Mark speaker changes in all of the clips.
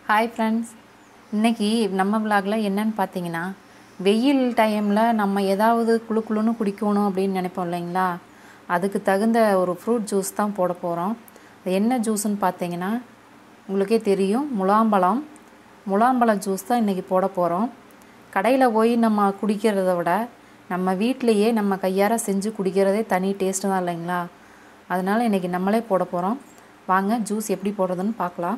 Speaker 1: hi friends இன்னைக்கு நம்ம விலாகில் என்னன்னு பார்த்தீங்கன்னா வெயில் டைமில் நம்ம ஏதாவது குளு குளுன்னு குடிக்கணும் அப்படின்னு நினைப்போம் இல்லைங்களா அதுக்கு தகுந்த ஒரு ஃப்ரூட் ஜூஸ் தான் போட போகிறோம் அது என்ன ஜூஸ்னு பார்த்தீங்கன்னா உங்களுக்கே தெரியும் முலாம்பழம் முலாம்பழம் ஜூஸ் தான் இன்றைக்கி போட போகிறோம் கடையில் போய் நம்ம குடிக்கிறத விட நம்ம வீட்டிலையே நம்ம கையார செஞ்சு குடிக்கிறதே தனி டேஸ்ட்டு தான் இல்லைங்களா அதனால் இன்றைக்கி நம்மளே போட போகிறோம் வாங்க ஜூஸ் எப்படி போடுறதுன்னு பார்க்கலாம்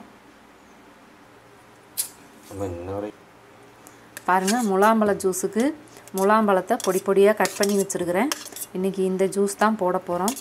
Speaker 2: நம்ம இன்ன வரை
Speaker 1: பாருங்கள் முலாம்பழ ஜூஸுக்கு முலாம்பழத்தை பொடி பொடியாக கட் பண்ணி வச்சுருக்கிறேன் இன்றைக்கி இந்த ஜூஸ் தான் போட போகிறோம்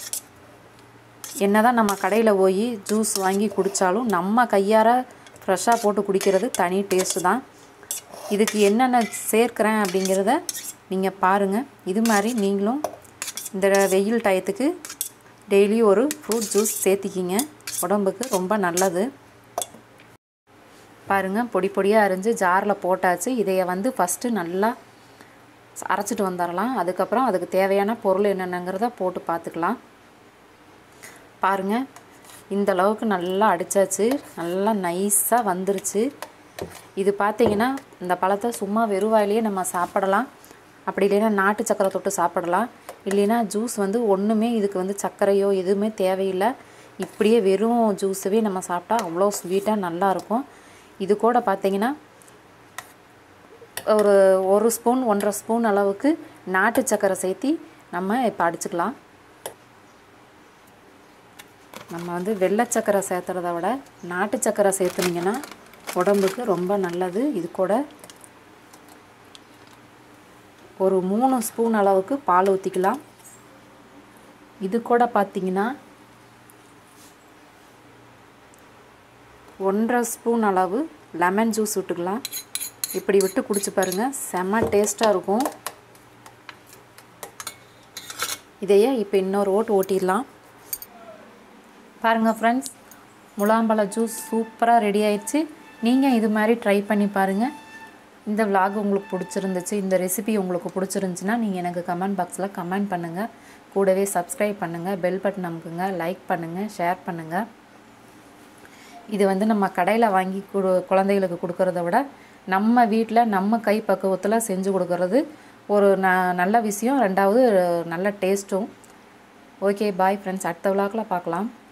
Speaker 1: என்ன தான் நம்ம கடையில் போய் ஜூஸ் வாங்கி குடித்தாலும் நம்ம கையார ஃப்ரெஷ்ஷாக போட்டு குடிக்கிறது தனி டேஸ்ட்டு தான் இதுக்கு என்னென்ன சேர்க்குறேன் அப்படிங்கிறத நீங்கள் பாருங்கள் இது மாதிரி நீங்களும் இந்த வெயில் டயத்துக்கு டெய்லி ஒரு ஃப்ரூட் ஜூஸ் சேர்த்திக்கிங்க உடம்புக்கு ரொம்ப நல்லது பாருங்கள் பொடி பொடியாக அரிஞ்சு ஜாரில் போட்டாச்சு இதைய வந்து ஃபஸ்ட்டு நல்லா அரைச்சிட்டு வந்துடலாம் அதுக்கப்புறம் அதுக்கு தேவையான பொருள் என்னென்னங்கிறத போட்டு பார்த்துக்கலாம் பாருங்கள் இந்த அளவுக்கு நல்லா அடித்தாச்சு நல்லா நைஸாக வந்துருச்சு இது பார்த்தீங்கன்னா இந்த பழத்தை சும்மா வெறும் வாயிலேயே நம்ம சாப்பிடலாம் அப்படி இல்லைன்னா நாட்டு சக்கரை தொட்டு சாப்பிடலாம் இல்லைன்னா ஜூஸ் வந்து ஒன்றுமே இதுக்கு வந்து சர்க்கரையோ எதுவுமே தேவையில்லை இப்படியே வெறும் ஜூஸவே நம்ம சாப்பிட்டா அவ்வளோ ஸ்வீட்டாக நல்லாயிருக்கும் இது கூட பார்த்தீங்கன்னா ஒரு ஒரு ஸ்பூன் ஒன்றரை ஸ்பூன் அளவுக்கு நாட்டு சக்கரை சேர்த்தி நம்ம இப்போ அடிச்சுக்கலாம் நம்ம வந்து வெள்ளை சக்கரை சேர்த்துறத விட நாட்டு சக்கரை சேர்த்துனீங்கன்னா உடம்புக்கு ரொம்ப நல்லது இது கூட ஒரு மூணு ஸ்பூன் அளவுக்கு பால் ஊற்றிக்கலாம் இது கூட பார்த்தீங்கன்னா ஒன்றரை ஸ்பூன் அளவு லெமன் ஜூஸ் விட்டுக்கலாம் இப்படி விட்டு குடிச்சு பாருங்கள் செம்ம டேஸ்ட்டாக இருக்கும் இதையே இப்போ இன்னொரு ஓட்டு ஓட்டிடலாம் பாருங்கள் ஃப்ரெண்ட்ஸ் முலாம்பழ ஜூஸ் சூப்பராக ரெடி ஆயிடுச்சு நீங்கள் இது மாதிரி ட்ரை பண்ணி பாருங்கள் இந்த விலாக் உங்களுக்கு பிடிச்சிருந்துச்சு இந்த ரெசிபி உங்களுக்கு பிடிச்சிருந்துச்சின்னா நீங்கள் எனக்கு கமெண்ட் பாக்ஸில் கமெண்ட் பண்ணுங்கள் கூடவே சப்ஸ்கிரைப் பண்ணுங்கள் பெல் பட்டன் அமுக்குங்க லைக் பண்ணுங்கள் ஷேர் பண்ணுங்கள் இது வந்து நம்ம கடையில் வாங்கி கொடு குழந்தைகளுக்கு கொடுக்கறத விட நம்ம வீட்டில் நம்ம கை பக்குவத்தில் செஞ்சு கொடுக்கறது ஒரு ந நல்ல விஷயம் ரெண்டாவது நல்ல டேஸ்ட்டும் ஓகே பாய் ஃப்ரெண்ட்ஸ் அடுத்த விழாக்கில் பார்க்கலாம்